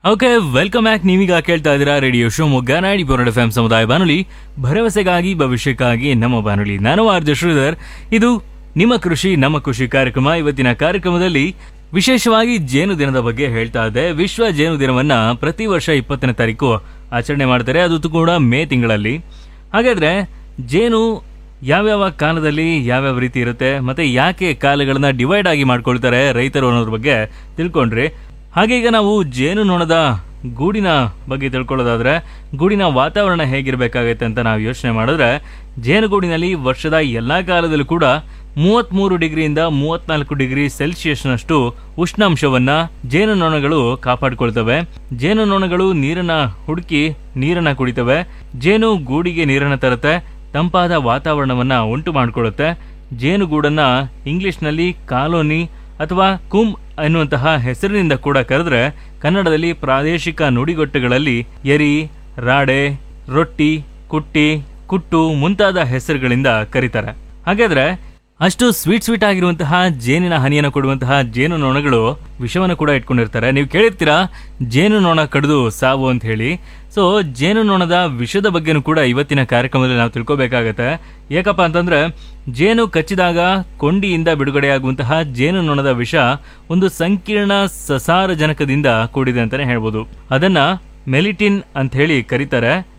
okay welcome back ನೀವೀಗ ಕೇಳ್ತಾ ಇದ್ದೀರಾ ರೇಡಿಯೋ ಶಿವಮೊಗ್ಗ ನಾಡಿ ಬೋರ್ಡ್ ಎಫ್ ಸಮುದಾಯ ಬಾನುಲಿ ಭರವಸೆಗಾಗಿ ಭವಿಷ್ಯಕ್ಕಾಗಿ ನಮ್ಮ ಬಾನುಲಿ ನಾನು ಆರ್ಜ ಶ್ರೀಧರ್ ಇದು ನಿಮ್ಮ ಕೃಷಿ ನಮ್ಮ ಕೃಷಿ ಕಾರ್ಯಕ್ರಮ ಇವತ್ತಿನ ಕಾರ್ಯಕ್ರಮದಲ್ಲಿ ವಿಶೇಷವಾಗಿ ಜೇನು ದಿನದ ಬಗ್ಗೆ ಹೇಳ್ತಾ ಇದ್ದೆ ವಿಶ್ವ ಜೇನು ದಿನವನ್ನ ಪ್ರತಿ ವರ್ಷ ಇಪ್ಪತ್ತನೇ ತಾರೀಕು ಆಚರಣೆ ಮಾಡ್ತಾರೆ ಅದು ಕೂಡ ಮೇ ತಿಂಗಳಲ್ಲಿ ಹಾಗಾದ್ರೆ ಜೇನು ಯಾವ್ಯಾವ ಕಾಲದಲ್ಲಿ ಯಾವ್ಯಾವ ರೀತಿ ಇರುತ್ತೆ ಮತ್ತೆ ಯಾಕೆ ಕಾಲಗಳನ್ನ ಡಿವೈಡ್ ಆಗಿ ಮಾಡ್ಕೊಳ್ತಾರೆ ರೈತರು ಅನ್ನೋದ್ರ ಬಗ್ಗೆ ತಿಳ್ಕೊಂಡ್ರಿ ಹಾಗೆ ಈಗ ನಾವು ಜೇನು ನೊಣದ ಗೂಡಿನ ಬಗ್ಗೆ ತಿಳ್ಕೊಳ್ಳೋದಾದ್ರೆ ಗೂಡಿನ ವಾತಾವರಣ ಹೇಗಿರಬೇಕಾಗತ್ತೆ ಅಂತ ನಾವು ಯೋಚನೆ ಮಾಡಿದ್ರೆ ಜೇನುಗೂಡಿನಲ್ಲಿ ವರ್ಷದ ಎಲ್ಲಾ ಕಾಲದಲ್ಲೂ ಕೂಡ ಮೂವತ್ಮೂರು ಡಿಗ್ರಿಯಿಂದ ಮೂವತ್ನಾಲ್ಕು ಡಿಗ್ರಿ ಸೆಲ್ಸಿಯಸ್ನಷ್ಟು ಉಷ್ಣಾಂಶವನ್ನ ಜೇನು ನೊಣಗಳು ಕಾಪಾಡಿಕೊಳ್ತವೆ ಜೇನು ನೊಣಗಳು ನೀರನ್ನ ಹುಡುಕಿ ನೀರನ್ನ ಕುಡಿತವೆ ಜೇನು ಗೂಡಿಗೆ ನೀರನ್ನ ತರುತ್ತೆ ತಂಪಾದ ವಾತಾವರಣವನ್ನ ಉಂಟು ಮಾಡಿಕೊಳ್ಳುತ್ತೆ ಜೇನುಗೂಡನ್ನ ಇಂಗ್ಲಿಷ್ನಲ್ಲಿ ಕಾಲೋನಿ ಅಥವಾ ಕುಮ್ ಎನ್ನುವಂತಹ ಹೆಸರಿನಿಂದ ಕೂಡ ಕರೆದ್ರೆ ಕನ್ನಡದಲ್ಲಿ ಪ್ರಾದೇಶಿಕ ನುಡಿಗಟ್ಟುಗಳಲ್ಲಿ ಎರಿ ರಾಡೆ ರೊಟ್ಟಿ ಕುಟ್ಟಿ ಕುಟ್ಟು ಮುಂತಾದ ಹೆಸರುಗಳಿಂದ ಕರೀತಾರೆ ಹಾಗಾದ್ರೆ ಅಷ್ಟು ಸ್ವೀಟ್ ಸ್ವೀಟ್ ಆಗಿರುವಂತಹ ಜೇನಿನ ಹನಿಯನ್ನು ಕೊಡುವಂತಹ ಜೇನು ನೊಣಗಳು ವಿಷವನ್ನು ಕೂಡ ಇಟ್ಕೊಂಡಿರ್ತಾರೆ ನೀವು ಕೇಳಿರ್ತೀರಾ ಜೇನು ನೊಣ ಕಡಿದು ಸಾವು ಅಂತ ಹೇಳಿ ಸೊ ಜೇನು ನೊಣದ ವಿಷದ ಬಗ್ಗೆನೂ ಕೂಡ ಇವತ್ತಿನ ಕಾರ್ಯಕ್ರಮದಲ್ಲಿ ನಾವು ತಿಳ್ಕೊಬೇಕಾಗತ್ತೆ ಯಾಕಪ್ಪ ಅಂತಂದ್ರೆ ಜೇನು ಕಚ್ಚಿದಾಗ ಕೊಂಡಿಯಿಂದ ಬಿಡುಗಡೆಯಾಗುವಂತಹ ಜೇನು ನೊಣದ ವಿಷ ಒಂದು ಸಂಕೀರ್ಣ ಸಸಾರಜನಕದಿಂದ ಕೂಡಿದೆ ಅಂತಾನೆ ಹೇಳ್ಬೋದು ಅದನ್ನ ಮೆಲಿಟಿನ್ ಅಂತ ಹೇಳಿ ಕರೀತಾರೆ